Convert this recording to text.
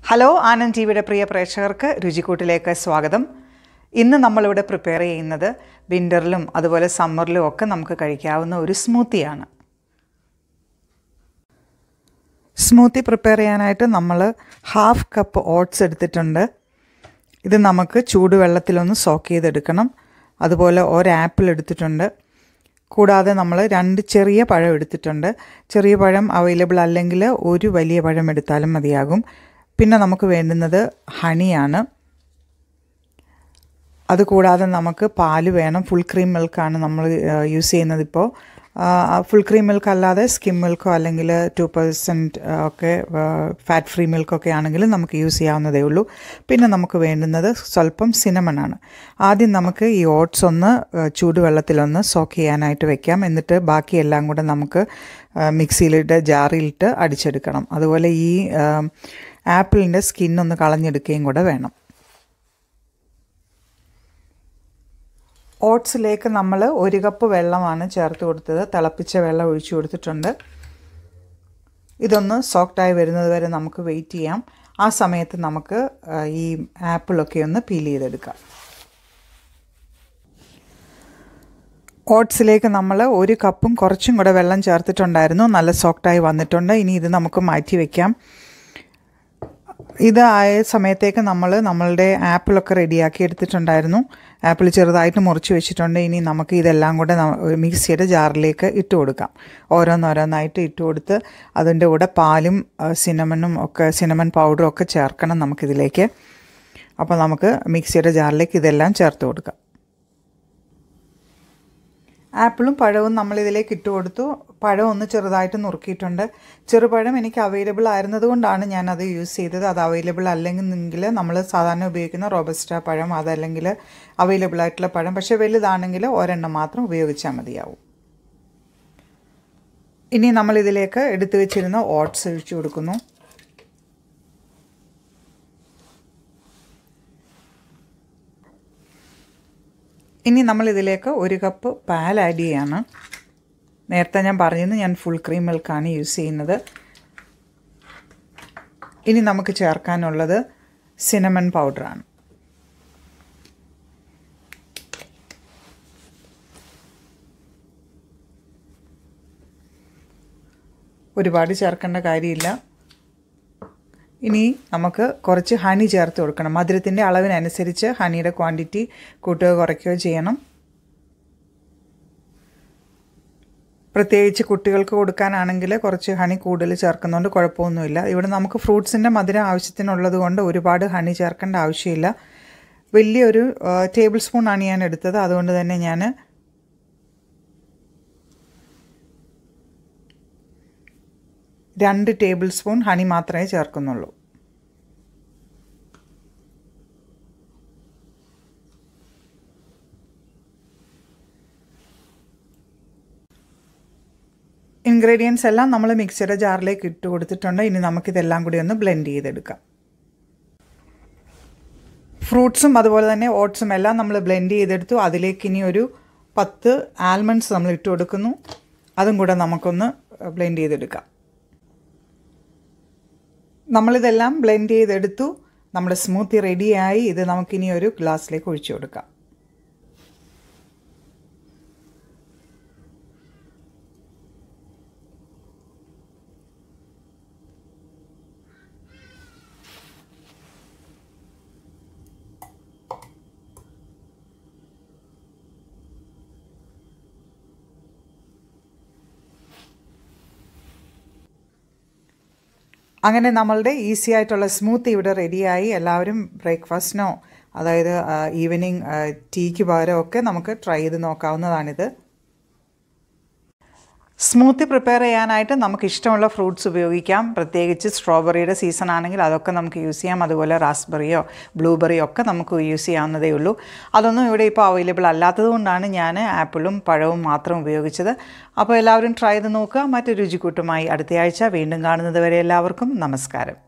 hello Anand T വിയുടെ പ്രിയ പ്രേക്ഷകർക്ക് രുചിക്കൂട്ടിലേക്ക് സ്വാഗതം ഇന്ന് നമ്മളിവിടെ പ്രിപ്പയർ ചെയ്യുന്നത് വിൻ്ററിലും അതുപോലെ സമ്മറിലും ഒക്കെ നമുക്ക് കഴിക്കാവുന്ന ഒരു സ്മൂത്തിയാണ് സ്മൂത്തി പ്രിപ്പയർ ചെയ്യാനായിട്ട് നമ്മൾ ഹാഫ് കപ്പ് ഓട്സ് എടുത്തിട്ടുണ്ട് ഇത് നമുക്ക് ചൂടുവെള്ളത്തിലൊന്ന് സോക്ക് ചെയ്തെടുക്കണം അതുപോലെ ഒരു ആപ്പിൾ എടുത്തിട്ടുണ്ട് കൂടാതെ നമ്മൾ രണ്ട് ചെറിയ പഴം എടുത്തിട്ടുണ്ട് ചെറിയ പഴം അവൈലബിൾ അല്ലെങ്കിൽ ഒരു വലിയ പഴം എടുത്താലും മതിയാകും പിന്നെ നമുക്ക് വേണ്ടുന്നത് ഹണിയാണ് അതുകൂടാതെ നമുക്ക് പാല് വേണം ഫുൾ ക്രീം മിൽക്കാണ് നമ്മൾ യൂസ് ചെയ്യുന്നത് ഇപ്പോൾ ഫുൾ ക്രീം മിൽക്ക് അല്ലാതെ സ്കിം മിൽക്കോ അല്ലെങ്കിൽ ടു പെർസെൻറ്റ് ഒക്കെ ഫാറ്റ് ഫ്രീ മിൽക്കൊക്കെ ആണെങ്കിലും നമുക്ക് യൂസ് ചെയ്യാവുന്നതേ ഉള്ളൂ പിന്നെ നമുക്ക് വേണ്ടുന്നത് സ്വല്പം സിനമണാണ് ആദ്യം നമുക്ക് ഈ ഓട്സ് ഒന്ന് ചൂടുവെള്ളത്തിലൊന്ന് സോക്ക് ചെയ്യാനായിട്ട് വെക്കാം എന്നിട്ട് ബാക്കിയെല്ലാം കൂടെ നമുക്ക് മിക്സിയിലിട്ട് ജാറിലിട്ട് അടിച്ചെടുക്കണം അതുപോലെ ഈ ആപ്പിളിൻ്റെ സ്കിന്നൊന്ന് കളഞ്ഞെടുക്കുകയും കൂടെ വേണം ഓട്സിലേക്ക് നമ്മൾ ഒരു കപ്പ് വെള്ളമാണ് ചേർത്ത് കൊടുത്തത് തിളപ്പിച്ച വെള്ളം ഒഴിച്ചു കൊടുത്തിട്ടുണ്ട് ഇതൊന്ന് സോഫ്റ്റായി വരുന്നത് വരെ നമുക്ക് വെയിറ്റ് ചെയ്യാം ആ സമയത്ത് നമുക്ക് ഈ ആപ്പിളൊക്കെ ഒന്ന് പീൽ ചെയ്തെടുക്കാം ഓട്സിലേക്ക് നമ്മൾ ഒരു കപ്പും കുറച്ചും കൂടെ വെള്ളം ചേർത്തിട്ടുണ്ടായിരുന്നു നല്ല സോഫ്റ്റായി വന്നിട്ടുണ്ട് ഇനി ഇത് നമുക്ക് മാറ്റി വയ്ക്കാം ഇത് ആയ സമയത്തേക്ക് നമ്മൾ നമ്മളുടെ ആപ്പിളൊക്കെ റെഡിയാക്കി എടുത്തിട്ടുണ്ടായിരുന്നു ആപ്പിൾ ചെറുതായിട്ട് മുറിച്ച് വെച്ചിട്ടുണ്ട് ഇനി നമുക്ക് ഇതെല്ലാം കൂടെ മിക്സിയുടെ ജാറിലേക്ക് ഇട്ട് കൊടുക്കാം ഓരോന്നോരോന്നായിട്ട് ഇട്ട് കൊടുത്ത് അതിൻ്റെ കൂടെ പാലും സിനമനും ഒക്കെ സിനമൻ പൗഡറും ഒക്കെ ചേർക്കണം നമുക്കിതിലേക്ക് അപ്പോൾ നമുക്ക് മിക്സിയുടെ ജാറിലേക്ക് ഇതെല്ലാം ചേർത്ത് കൊടുക്കാം ആപ്പിളും പഴവും നമ്മളിതിലേക്ക് ഇട്ട് കൊടുത്തു പഴം ഒന്ന് ചെറുതായിട്ട് നുറുക്കിയിട്ടുണ്ട് ചെറുപഴം എനിക്ക് അവൈലബിൾ ആയിരുന്നത് കൊണ്ടാണ് ഞാനത് യൂസ് ചെയ്തത് അത് അവൈലബിൾ അല്ലെങ്കിൽ നമ്മൾ സാധാരണ ഉപയോഗിക്കുന്ന റോബസ്റ്റ പഴം അതല്ലെങ്കിൽ അവൈലബിൾ ആയിട്ടുള്ള പഴം പക്ഷേ വലുതാണെങ്കിൽ ഒരെണ്ണം മാത്രം ഉപയോഗിച്ചാൽ മതിയാവും ഇനി നമ്മളിതിലേക്ക് എടുത്തു വെച്ചിരുന്ന ഓട്സ് ഒഴിച്ചു കൊടുക്കുന്നു ഇനി നമ്മൾ ഇതിലേക്ക് ഒരു കപ്പ് പാൽ ആഡ് ചെയ്യാണ് നേരത്തെ ഞാൻ പറഞ്ഞത് ഞാൻ ഫുൾ ക്രീം മിൽക്കാണ് യൂസ് ചെയ്യുന്നത് ഇനി നമുക്ക് ചേർക്കാനുള്ളത് സിനമൺ പൗഡറാണ് ഒരുപാട് ചേർക്കേണ്ട കാര്യമില്ല ഇനി നമുക്ക് കുറച്ച് ഹണി ചേർത്ത് കൊടുക്കണം മധുരത്തിൻ്റെ അളവിനനുസരിച്ച് ഹണിയുടെ ക്വാണ്ടിറ്റി കൂട്ടുകയോ കുറയ്ക്കുകയോ ചെയ്യണം പ്രത്യേകിച്ച് കുട്ടികൾക്ക് കൊടുക്കാനാണെങ്കിൽ കുറച്ച് ഹണി കൂടുതൽ ചേർക്കുന്നതുകൊണ്ട് കുഴപ്പമൊന്നുമില്ല ഇവിടെ നമുക്ക് ഫ്രൂട്ട്സിൻ്റെ മധുരം ആവശ്യത്തിനുള്ളത് കൊണ്ട് ഒരുപാട് ഹണി ചേർക്കേണ്ട ആവശ്യമില്ല വലിയൊരു ടേബിൾ സ്പൂണാണ് ഞാൻ എടുത്തത് അതുകൊണ്ട് തന്നെ ഞാൻ രണ്ട് ടേബിൾ സ്പൂൺ ഹണി മാത്രമേ ചേർക്കുന്നുള്ളൂ ഇൻഗ്രീഡിയൻസ് എല്ലാം നമ്മൾ മിക്സിയുടെ ജാറിലേക്ക് ഇട്ട് കൊടുത്തിട്ടുണ്ട് ഇനി നമുക്കിതെല്ലാം കൂടി ഒന്ന് ബ്ലെൻഡ് ചെയ്തെടുക്കാം ഫ്രൂട്ട്സും അതുപോലെ തന്നെ ഓട്സും എല്ലാം നമ്മൾ ബ്ലെൻഡ് ചെയ്തെടുത്തു അതിലേക്ക് ഇനി ഒരു പത്ത് ആൽമണ്ട്സ് നമ്മൾ ഇട്ട് കൊടുക്കുന്നു അതും കൂടെ നമുക്കൊന്ന് ബ്ലെൻഡ് ചെയ്തെടുക്കാം നമ്മളിതെല്ലാം ബ്ലെൻഡ് ചെയ്തെടുത്തു നമ്മുടെ സ്മൂത്തി റെഡിയായി ഇത് നമുക്കിനി ഒരു ഗ്ലാസ്സിലേക്ക് ഒഴിച്ചു കൊടുക്കാം അങ്ങനെ നമ്മളുടെ ഈസി ആയിട്ടുള്ള സ്മൂത്തി ഇവിടെ റെഡിയായി എല്ലാവരും ബ്രേക്ക്ഫാസ്റ്റിനോ അതായത് ഈവനിങ് ടീക്ക് പകരം ഒക്കെ നമുക്ക് ട്രൈ ചെയ്ത് നോക്കാവുന്നതാണിത് സ്മൂത്തി പ്രിപ്പയർ ചെയ്യാനായിട്ട് നമുക്ക് ഇഷ്ടമുള്ള ഫ്രൂട്ട്സ് ഉപയോഗിക്കാം പ്രത്യേകിച്ച് സ്ട്രോബെറിയുടെ സീസൺ ആണെങ്കിൽ അതൊക്കെ നമുക്ക് യൂസ് ചെയ്യാം അതുപോലെ റാസ്ബെറിയോ ബ്ലൂബെറിയോ ഒക്കെ നമുക്ക് യൂസ് ചെയ്യാവുന്നതേ ഉള്ളൂ അതൊന്നും ഇവിടെ ഇപ്പോൾ അവൈലബിൾ അല്ലാത്തത് കൊണ്ടാണ് ഞാൻ ആപ്പിളും പഴവും മാത്രം ഉപയോഗിച്ചത് അപ്പോൾ എല്ലാവരും ട്രൈ ചെയ്ത് നോക്കുക മറ്റൊരു രുചിക്കൂട്ടുമായി അടുത്തയാഴ്ച വീണ്ടും കാണുന്നത് വരെ എല്ലാവർക്കും നമസ്കാരം